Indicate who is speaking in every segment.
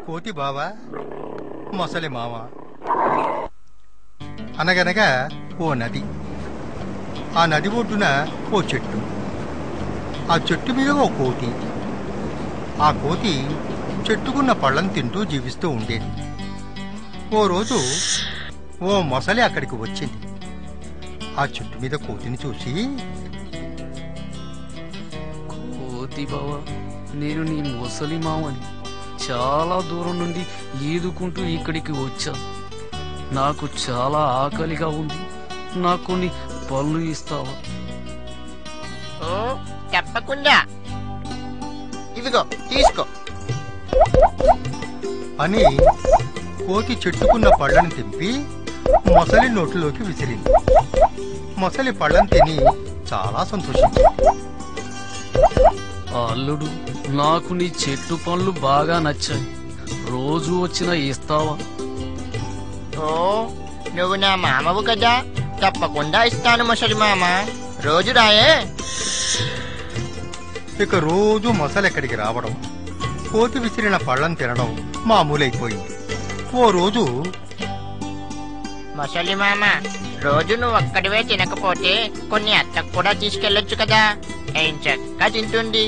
Speaker 1: కోతి బావ మొసలి మామ అనగనగా ఓ నది ఆ నది ఒడ్డున ఓ చెట్టు ఆ చెట్టు మీద ఓ కోతి ఆ కోతి చెట్టుకున్న పళ్ళను తింటూ జీవిస్తూ ఉండేది ఓ రోజు ఓ మొసలి అక్కడికి వచ్చింది ఆ చెట్టు మీద కోతిని చూసి
Speaker 2: కోతి బావ నేను నీ ముసలి మావని చాలా దూరం నుండి ఈదుకుంటూ ఇక్కడికి వచ్చాను నాకు చాలా ఆకలిగా ఉంది నాకు కొన్ని పళ్ళు ఇస్తావా
Speaker 3: ఓ తప్పకుండా ఇదిగో తీసుకో
Speaker 1: అని కోతి చెట్టుకున్న పళ్ళను తెంపి మొసలి నోటిలోకి విసిరింది మొసలి పళ్ళను తిని చాలా సంతోషించింది
Speaker 2: అల్లుడు నాకు నీ చెట్టు పండ్లు బాగా నచ్చాయి రోజు వచ్చినా ఇస్తావా
Speaker 3: ఓ నువ్వు నా మామవు కదా తప్పకుండా ఇస్తాను ముసలి మామ రోజు రాయే
Speaker 1: ఇక రోజు మొసలి ఎక్కడికి రావడం కోతి విసిరిన పళ్ళను తినడం మామూలైపోయింది ఓ రోజు
Speaker 3: ముసలి మామ రోజు నువ్వు ఒక్కడివే తినకపోతే కొన్ని అత్తకు కూడా తీసుకెళ్ళొచ్చు కదా ఏం చక్కగా తింటుంది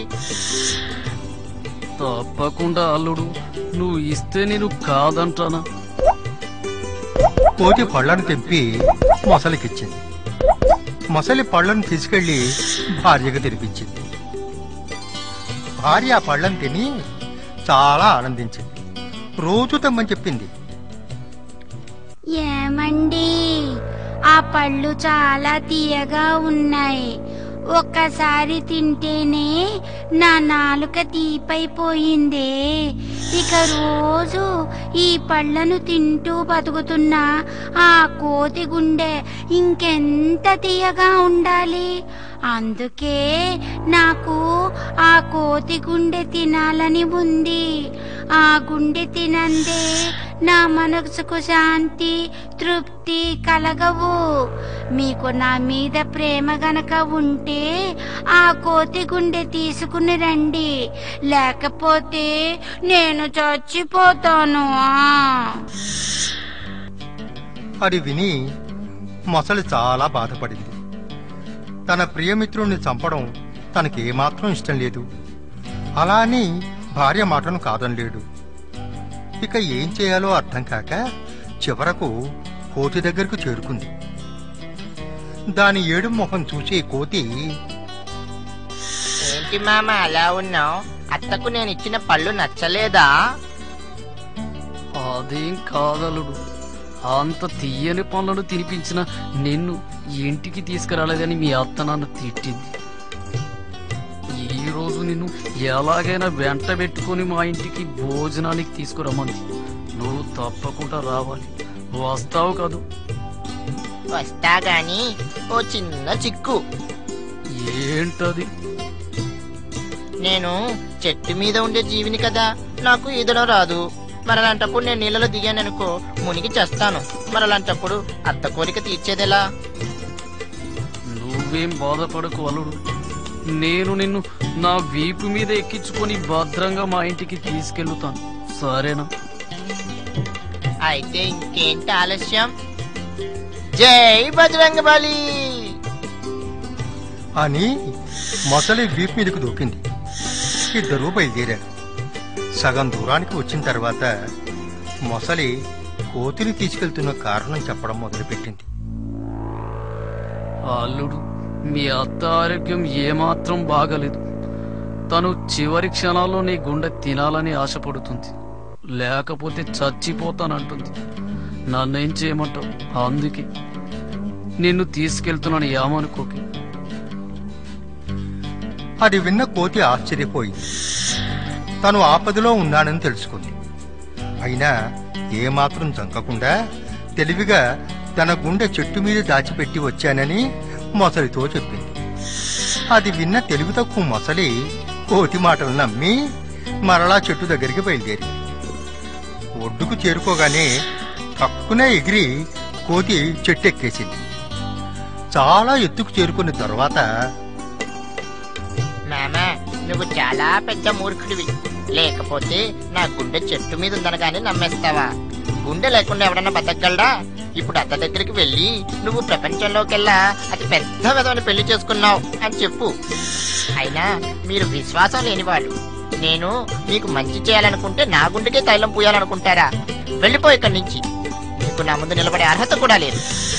Speaker 2: తప్పకుండా అల్లుడు నువ్వు ఇస్తే నేను కాదంటానా
Speaker 1: కోతి పళ్ళను తెంపి మొసలికిచ్చింది మొసలి పళ్ళను తీసుకెళ్లి భార్యకు తినిపించింది భార్య ఆ పళ్ళను తిని చాలా ఆనందించింది రోజు తెమ్మని చెప్పింది
Speaker 4: ఏమండి ఆ పళ్ళు చాలా తీయగా ఉన్నాయి ఒక్కసారి తింటేనే నా నాలుక తీపైపోయిందే ఇక రోజు ఈ పళ్ళను తింటూ బతుకుతున్న ఆ కోతి గుండె ఇంకెంత తీయగా ఉండాలి అందుకే నాకు ఆ కోతి గుండె తినాలని ఉంది ఆ గుండె తినందే నా మనసుకు శాంతి తృప్తి కలగవు మీకు నా మీద ప్రేమ గనక ఉంటే ఆ కోతి గుండె తీసుకుని రండి లేకపోతే నేను చచ్చిపోతాను ఆ.
Speaker 1: అది విని మొసలి చాలా బాధపడింది తన ప్రియమిత్రుణ్ణి చంపడం తనకి ఏమాత్రం ఇష్టం లేదు అలా అని భార్య మాటను కాదనలేడు ఇక ఏం చేయాలో అర్థం కాక చివరకు కోతి దగ్గరకు చేరుకుంది దాని ఏడు మొహం చూసి కోతి
Speaker 3: ఏంటి మామ అలా ఉన్నావు అత్తకు నేను ఇచ్చిన పళ్ళు నచ్చలేదా
Speaker 2: అదేం కాదలుడు అంత తీయని పనులను తినిపించిన నిన్ను ఇంటికి తీసుకురాలేదని మీ అత్త నన్ను తిట్టింది ఈ రోజు నిన్ను ఎలాగైనా వెంట పెట్టుకొని మా ఇంటికి భోజనానికి తీసుకురమ్మంది నువ్వు తప్పకుండా రావాలి వస్తావు కదూ
Speaker 3: వస్తా గాని ఓ చిన్న చిక్కు
Speaker 2: ఏంటది
Speaker 3: నేను చెట్టు మీద ఉండే జీవిని కదా నాకు ఈదడం రాదు మరలాంటప్పుడు నేను నీళ్ళలో దిగాననుకో మునిగి చేస్తాను మరలాంటప్పుడు అత్త కోరిక తీర్చేదెలా
Speaker 2: నువ్వేం బాధపడకు అల్లుడు నేను నిన్ను నా వీపు మీద ఎక్కించుకొని భద్రంగా మా ఇంటికి తీసుకెళ్తాను సరేనా
Speaker 3: అయితే ఇంకేంటి ఆలస్యం జై బజరంగ బలి
Speaker 1: అని మొసలి వీపు మీదకు దూకింది ఇద్దరూ బయలుదేరారు సగం దూరానికి వచ్చిన తర్వాత మొసలి కోతిని తీసుకెళ్తున్న కారణం చెప్పడం మొదలుపెట్టింది
Speaker 2: ఆ అల్లుడు మీ అత్త ఆరోగ్యం ఏమాత్రం బాగలేదు తను చివరి క్షణాల్లో నీ గుండె తినాలని ఆశపడుతుంది లేకపోతే చచ్చిపోతానంటుంది నన్నేం చేయమంటావు అందుకే నిన్ను తీసుకెళ్తున్నాను ఏమనుకోకి
Speaker 1: అది విన్న కోతి ఆశ్చర్యపోయింది తను ఆపదలో ఉన్నానని తెలుసుకుంది అయినా ఏమాత్రం జంకకుండా తెలివిగా తన గుండె చెట్టు మీద దాచిపెట్టి వచ్చానని మొసలితో చెప్పింది అది విన్న తెలివి తక్కువ మొసలి కోతి మాటలు నమ్మి మరలా చెట్టు దగ్గరికి బయలుదేరి ఒడ్డుకు చేరుకోగానే తక్కునే ఎగిరి కోతి చెట్టు ఎక్కేసింది చాలా ఎత్తుకు చేరుకున్న తర్వాత
Speaker 3: మామ నువ్వు చాలా పెద్ద మూర్ఖుడివి లేకపోతే నా గుండె చెట్టు మీద ఉందనగానే నమ్మేస్తావా గుండె లేకుండా ఎవడన్నా బతకగలడా ఇప్పుడు అత్త దగ్గరికి వెళ్ళి నువ్వు ప్రపంచంలోకెల్లా అతి పెద్ద విధవని పెళ్లి చేసుకున్నావు అని చెప్పు అయినా మీరు విశ్వాసం లేనివాళ్ళు నేను మీకు మంచి చేయాలనుకుంటే నా గుండెకే తైలం పూయాలనుకుంటారా వెళ్ళిపో ఇక్కడి నుంచి నీకు నా ముందు నిలబడే అర్హత కూడా లేదు